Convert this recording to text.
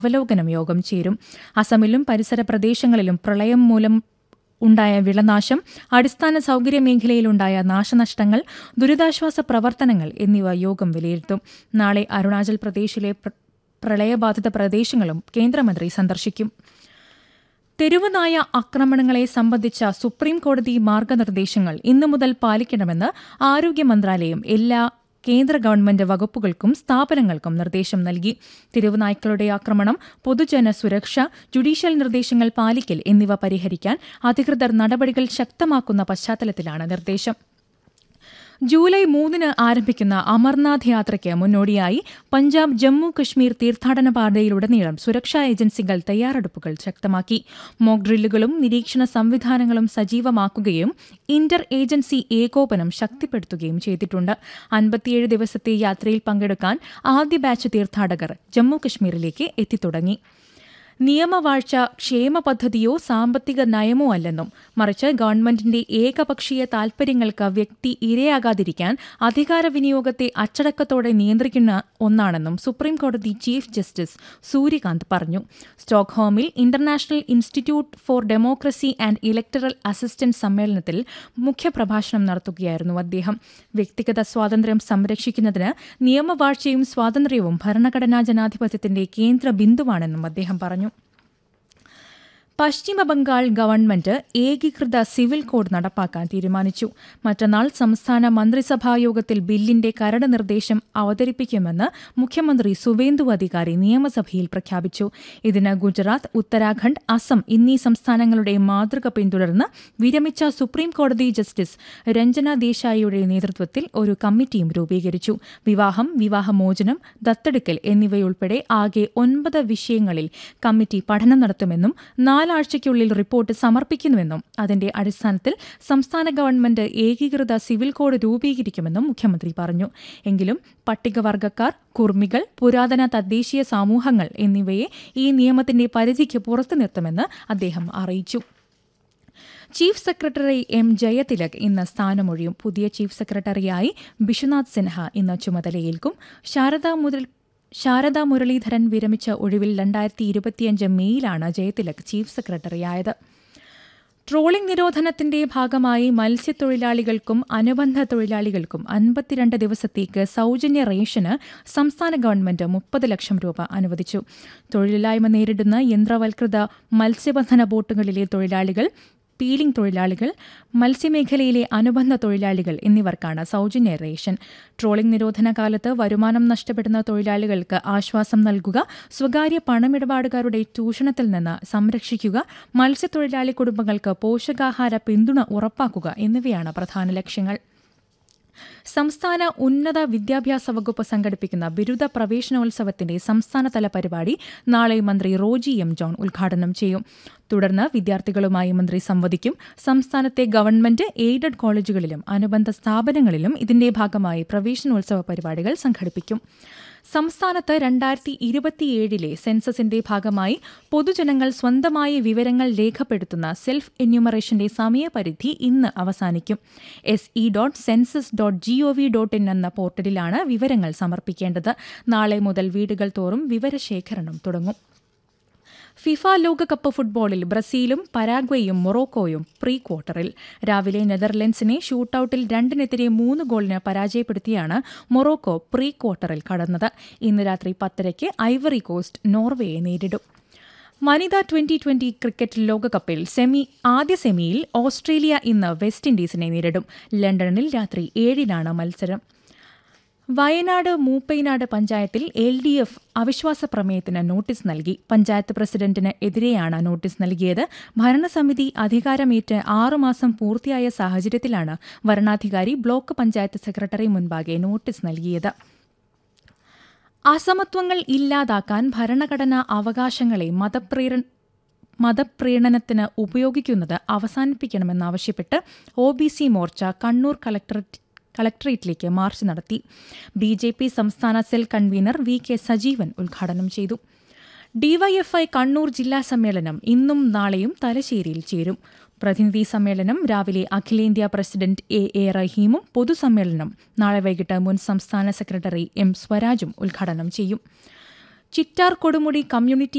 അവലോകനം യോഗം ചേരും അസമിലും പരിസര പ്രദേശങ്ങളിലും പ്രളയം മൂലം ഉണ്ടായ വിളനാശം അടിസ്ഥാന സൗകര്യ മേഖലയിലുണ്ടായ നാശനഷ്ടങ്ങൾ ദുരിതാശ്വാസ പ്രവർത്തനങ്ങൾ എന്നിവ യോഗം വിലയിരുത്തും നാളെ അരുണാചൽ പ്രദേശിലെ പ്ര- പ്രളയബാധിത പ്രദേശങ്ങളും കേന്ദ്രമന്ത്രി സന്ദർശിക്കും തെരുവുനായ ആക്രമണങ്ങളെ സംബന്ധിച്ച സുപ്രീം കോടതി മാർഗനിർദ്ദേശങ്ങൾ ഇന്നു മുതൽ പാലിക്കണമെന്ന് ആരോഗ്യ മന്ത്രാലയം എല്ലാ കേന്ദ്ര ഗവൺമെന്റ് വകുപ്പുകൾക്കും സ്ഥാപനങ്ങൾക്കും നിർദ്ദേശം നൽകി തെരുവുനായ്ക്കളുടെ ആക്രമണം പൊതുജന സുരക്ഷ ജുഡീഷ്യൽ നിർദ്ദേശങ്ങൾ പാലിക്കൽ എന്നിവ പരിഹരിക്കാൻ അധികൃതർ നടപടികൾ ശക്തമാക്കുന്ന പശ്ചാത്തലത്തിലാണ് നിർദ്ദേശം ജൂലൈ മൂന്നിന് ആരംഭിക്കുന്ന അമർനാഥ് യാത്രയ്ക്ക് മുന്നോടിയായി പഞ്ചാബ് ജമ്മു കശ്മീർ തീർത്ഥാടന പാതയിലുടനീളം സുരക്ഷാ ഏജൻസികൾ തയ്യാറെടുപ്പുകൾ ശക്തമാക്കി മോക്ക് ഡ്രില്ലുകളും നിരീക്ഷണ സംവിധാനങ്ങളും സജീവമാക്കുകയും ഇന്റർ ഏജൻസി ഏകോപനം ശക്തിപ്പെടുത്തുകയും ചെയ്തിട്ടുണ്ട് അൻപത്തിയേഴ് ദിവസത്തെ യാത്രയിൽ പങ്കെടുക്കാൻ ആദ്യ ബാച്ച് തീർത്ഥാടകർ ജമ്മു കശ്മീരിലേക്ക് എത്തിത്തുടങ്ങി നിയമവാഴ്ച ക്ഷേമ പദ്ധതിയോ സാമ്പത്തിക നയമോ അല്ലെന്നും മറിച്ച് ഗവൺമെന്റിന്റെ ഏകപക്ഷീയ താൽപര്യങ്ങൾക്ക് വ്യക്തി ഇരയാകാതിരിക്കാൻ അധികാര വിനിയോഗത്തെ അച്ചടക്കത്തോടെ നിയന്ത്രിക്കുന്ന ഒന്നാണെന്നും സുപ്രീം കോടതി ചീഫ് ജസ്റ്റിസ് സൂര്യകാന്ത് പറഞ്ഞു സ്റ്റോക്ക്ഹോമിൽ international institute for democracy and electoral assistant സമ്മേളനത്തിൽ മുഖ്യപ്രഭാഷണം നടത്തുകയായിരുന്നു അദ്ദേഹം വ്യക്തിഗത സ്വാതന്ത്ര്യം സംരക്ഷിക്കുന്നതിന് നിയമവാഴ്ചയും സ്വാതന്ത്ര്യവും ഭരണഘടനാ ജനാധിപത്യത്തിന്റെ കേന്ദ്ര ബിന്ദുവാണെന്നും അദ്ദേഹം പറഞ്ഞു പശ്ചിമ ബംഗാൾ ഗവൺമെന്റ് ഏകീകൃത സിവിൽ കോഡ് നടപ്പാക്കാൻ തീരുമാനിച്ചു മറ്റന്നാൾ സംസ്ഥാന മന്ത്രിസഭാ യോഗത്തിൽ ബില്ലിന്റെ കരട് നിർദ്ദേശം അവതരിപ്പിക്കുമെന്ന് മുഖ്യമന്ത്രി സുവേന്ദു അധികാരി നിയമസഭയിൽ പ്രഖ്യാപിച്ചു ഇതിന് ഗുജറാത്ത് ഉത്തരാഖണ്ഡ് അസം എന്നീ സംസ്ഥാനങ്ങളുടെ മാതൃക പിന്തുടർന്ന് വിരമിച്ച സുപ്രീം കോടതി ജസ്റ്റിസ് രഞ്ജന ദേശായിയുടെ നേതൃത്വത്തിൽ ഒരു കമ്മിറ്റിയും രൂപീകരിച്ചു വിവാഹം വിവാഹമോചനം ദത്തെടുക്കൽ എന്നിവയുൾപ്പെടെ ആകെ ഒൻപത് വിഷയങ്ങളിൽ കമ്മിറ്റി പഠനം നടത്തുമെന്നും നാലാഴ്ചയ്ക്കുള്ളിൽ റിപ്പോർട്ട് സമർപ്പിക്കുന്നുവെന്നും അതിന്റെ അടിസ്ഥാനത്തിൽ സംസ്ഥാന ഗവൺമെന്റ് ഏകീകൃത സിവിൽ കോഡ് രൂപീകരിക്കുമെന്നും മുഖ്യമന്ത്രി പറഞ്ഞു എങ്കിലും പട്ടികവർഗക്കാർ കുർമികൾ പുരാതന തദ്ദേശീയ സമൂഹങ്ങൾ എന്നിവയെ ഈ നിയമത്തിന്റെ പരിധിക്ക് പുറത്തു നിർത്തുമെന്ന് അദ്ദേഹം അറിയിച്ചു ചീഫ് സെക്രട്ടറി എം ജയതിലക് ഇന്ന് സ്ഥാനമൊഴിയും പുതിയ ചീഫ് സെക്രട്ടറിയായി ബിശ്വനാഥ് സിൻഹ ഇന്ന് ചുമതലയേൽക്കും ശാരദാ മുതൽ ശാരദാ മുരളീധരൻ വിരമിച്ച ഒഴിവിൽ രണ്ടായിരത്തി ഇരുപത്തിയഞ്ച് മെയ്യിലാണ് ജയതിലക് ചീഫ് സെക്രട്ടറിയായത് ട്രോളിംഗ് നിരോധനത്തിന്റെ ഭാഗമായി മത്സ്യത്തൊഴിലാളികൾക്കും അനുബന്ധ തൊഴിലാളികൾക്കും അൻപത്തിരണ്ട് ദിവസത്തേക്ക് സൗജന്യ റേഷന് സംസ്ഥാന ഗവൺമെന്റ് മുപ്പത് ലക്ഷം രൂപ അനുവദിച്ചു തൊഴിലില്ലായ്മ നേരിടുന്ന യന്ത്രവൽകൃത മത്സ്യബന്ധന ബോട്ടുകളിലെ തൊഴിലാളികൾ പീലിംഗ് തൊഴിലാളികൾ മത്സ്യമേഖലയിലെ അനുബന്ധ തൊഴിലാളികൾ എന്നിവർക്കാണ് സൗജന്യ റേഷൻ ട്രോളിംഗ് നിരോധന കാലത്ത് വരുമാനം നഷ്ടപ്പെടുന്ന തൊഴിലാളികൾക്ക് ആശ്വാസം നൽകുക സ്വകാര്യ പണമിടപാടുകാരുടെ ചൂഷണത്തിൽ നിന്ന് സംരക്ഷിക്കുക മത്സ്യത്തൊഴിലാളി കുടുംബങ്ങൾക്ക് പോഷകാഹാര പിന്തുണ ഉറപ്പാക്കുക എന്നിവയാണ് പ്രധാന ലക്ഷ്യങ്ങൾ സംസ്ഥാന ഉന്നത വിദ്യാഭ്യാസ വകുപ്പ് സംഘടിപ്പിക്കുന്ന ബിരുദ പ്രവേശനോത്സവത്തിന്റെ സംസ്ഥാനതല പരിപാടി നാളെ മന്ത്രി റോജി എം ജോൺ ഉദ്ഘാടനം ചെയ്യും തുടർന്ന് വിദ്യാർത്ഥികളുമായി മന്ത്രി സംവദിക്കും സംസ്ഥാനത്തെ ഗവൺമെന്റ് എയ്ഡഡ് കോളേജുകളിലും അനുബന്ധ സ്ഥാപനങ്ങളിലും ഇതിന്റെ ഭാഗമായി പ്രവേശനോത്സവ പരിപാടികൾ സംഘടിപ്പിക്കും സംസ്ഥാനത്ത് രണ്ടായിരത്തി ഇരുപത്തിയേഴിലെ സെൻസസിന്റെ ഭാഗമായി പൊതുജനങ്ങൾ സ്വന്തമായി വിവരങ്ങൾ രേഖപ്പെടുത്തുന്ന സെൽഫ് എന്യൂമറേഷന്റെ സമയപരിധി ഇന്ന് അവസാനിക്കും S E dot census dot G O V dot in എന്ന പോർട്ടലിലാണ് വിവരങ്ങൾ സമർപ്പിക്കേണ്ടത് നാളെ മുതൽ വീടുകൾ തോറും വിവരശേഖരണം തുടങ്ങും ഫിഫ ലോകകപ്പ് ഫുട്ബോളിൽ ബ്രസീലും പരാഗ്വേയും മൊറോക്കോയും പ്രീ ക്വാർട്ടറിൽ രാവിലെ നെതർലൻഡ്സിനെ ഷൂട്ടൌട്ടിൽ രണ്ടിനെതിരെ മൂന്ന് ഗോളിന് പരാജയപ്പെടുത്തിയാണ് മൊറോക്കോ പ്രീ ക്വാർട്ടറിൽ കടന്നത് ഇന്ന് രാത്രി പത്തരയ്ക്ക് ഐവറി കോസ്റ്റ് നോർവേയെ നേരിടും വനിതാ ട്വന്റി ട്വന്റി ക്രിക്കറ്റ് ലോകകപ്പിൽ സെമി ആദ്യ സെമിയിൽ ഓസ്ട്രേലിയ ഇന്ന് വെസ്റ്റ് ഇൻഡീസിനെ നേരിടും ലണ്ടനിൽ രാത്രി ഏഴിനാണ് മത്സരം വയനാട് മൂപ്പൈനാട് പഞ്ചായത്തിൽ എൽ ഡി എഫ് അവിശ്വാസ പ്രമേയത്തിന് നോട്ടീസ് നൽകി പഞ്ചായത്ത് പ്രസിഡന്റിന് എതിരെയാണ് നോട്ടീസ് നൽകിയത് ഭരണസമിതി അധികാരമേറ്റ് ആറുമാസം പൂർത്തിയായ സാഹചര്യത്തിലാണ് വരണാധികാരി ബ്ലോക്ക് പഞ്ചായത്ത് സെക്രട്ടറി മുൻപാകെ നോട്ടീസ് നൽകിയത് അസമത്വങ്ങൾ ഇല്ലാതാക്കാൻ ഭരണഘടനാ അവകാശങ്ങളെ മതപ്രേരണ മതപ്രീണനത്തിന് ഉപയോഗിക്കുന്നത് അവസാനിപ്പിക്കണമെന്നാവശ്യപ്പെട്ട് O B C Morcha Kannur collectorate കളക്ടറേറ്റിലേക്ക് മാർച്ച് നടത്തി ബി ജെ പി സംസ്ഥാന cell convener V K Sajeevan ഉദ്ഘാടനം ചെയ്തു ഡിവൈഎഫ്ഐ കണ്ണൂർ ജില്ലാ സമ്മേളനം ഇന്നും നാളെയും തലശ്ശേരിയിൽ ചേരും പ്രതിനിധി സമ്മേളനം രാവിലെ അഖിലേന്ത്യാ പ്രസിഡന്റ് എ എ റഹീമും പൊതുസമ്മേളനം നാളെ വൈകിട്ട് മുൻ സംസ്ഥാന സെക്രട്ടറി എം സ്വരാജും ഉദ്ഘാടനം ചെയ്യും ചിറ്റാർ കൊടുമുടി കമ്മ്യൂണിറ്റി